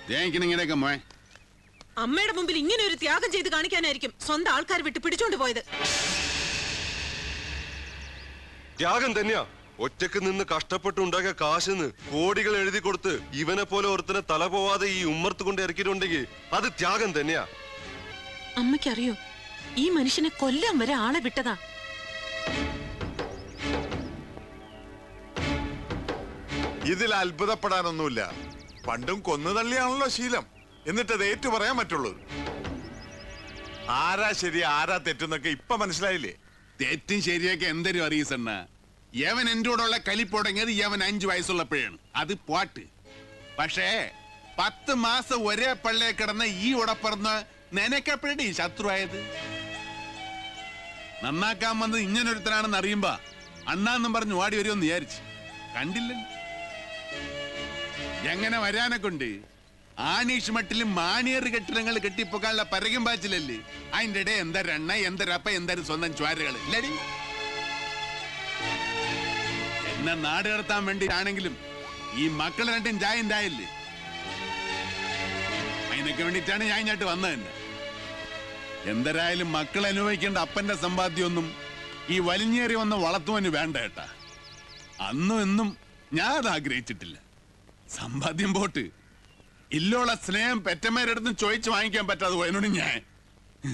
ഇങ്ങനെയൊക്കെ മോയെ അമ്മയുടെ മുമ്പിൽ ഇങ്ങനെ ഒരു ത്യാഗം ചെയ്ത് കാണിക്കാനായിരിക്കും സ്വന്തം ആൾക്കാർ വിട്ട് പിടിച്ചോണ്ട് പോയത് ത്യാഗം തന്നെയാ ഒറ്റക്ക് നിന്ന് കഷ്ടപ്പെട്ടുണ്ടാക്കിയ കാശിന്ന് കോടികൾ എഴുതി കൊടുത്ത് ഇവനെ പോലെ ഒരുത്തനെ തല പോവാതെ ഈ ഉമ്മർത്ത് കൊണ്ട് ഇറക്കിയിട്ടുണ്ടെങ്കിൽ അത് ത്യാഗം തന്നെയാ അമ്മയ്ക്കറിയോ ഈ മനുഷ്യനെ കൊല്ലാൻ വരെ ആളെ വിട്ടതാ ഇതിൽ അത്ഭുതപ്പെടാനൊന്നുമില്ല പണ്ടും കൊന്നു തള്ളിയാണല്ലോ ശീലം എന്നിട്ട് അത് ഏറ്റു പറയാൻ പറ്റുള്ളൂ ആരാ ശരി ആരാ തെറ്റെന്നൊക്കെ ഇപ്പൊ മനസ്സിലായില്ലേ തെറ്റും ശരിയൊക്കെ എന്തൊരു അറിയസണ്ണ യവൻ എന്റെ കൂടെയുള്ള കലിപ്പുടങ്ങിയത് യവൻ അഞ്ചു വയസ്സുള്ളപ്പോഴാണ് അത് പോട്ട് പക്ഷേ പത്ത് മാസം ഒരേ പള്ളിയെ കിടന്ന ഈ ഉടപ്പറന്ന് നിനക്കെപ്പോഴേ ശത്രുവായത് നന്നാക്കാൻ വന്നത് ഇങ്ങനൊരുത്തനാണെന്ന് അറിയുമ്പോ അണ്ണാന്നും പറഞ്ഞു ഓടി വരുമെന്ന് വിചാരിച്ചു കണ്ടില്ല എങ്ങനെ വരാനെ കൊണ്ട് ആനീഷ് മട്ടിലും മാണിയർ കെട്ടിടങ്ങൾ കെട്ടിപ്പൊക്കാനുള്ള പരകം പാച്ചിലല്ലേ അതിന്റെ ഇടയിൽ എന്തരെണ്ണ എന്തരപ്പ എന്തര സ്വന്തം ചോരകൾ ഇല്ലടി എന്നെ നാട് കടത്താൻ വേണ്ടിയിട്ടാണെങ്കിലും ഈ മക്കൾ രണ്ടും ചായ ഉണ്ടായില്ലേ അതിനൊക്കെ വേണ്ടിയിട്ടാണ് ഞാൻ ഇങ്ങോട്ട് വന്നത് തന്നെ എന്തരായാലും മക്കൾ അനുഭവിക്കേണ്ട അപ്പന്റെ സമ്പാദ്യമൊന്നും ഈ വലിഞ്ഞേറി വന്ന വളർത്തുവന് വേണ്ട ഏട്ടാ അന്നും എന്നും ഞാൻ അത് ആഗ്രഹിച്ചിട്ടില്ല സമ്പാദ്യം പോട്ട് ഇല്ലുള്ള സ്നേഹം പെറ്റമ്മേരടുത്തും ചോദിച്ചു വാങ്ങിക്കാൻ പറ്റാതെ പോയതിനോട് ഞാൻ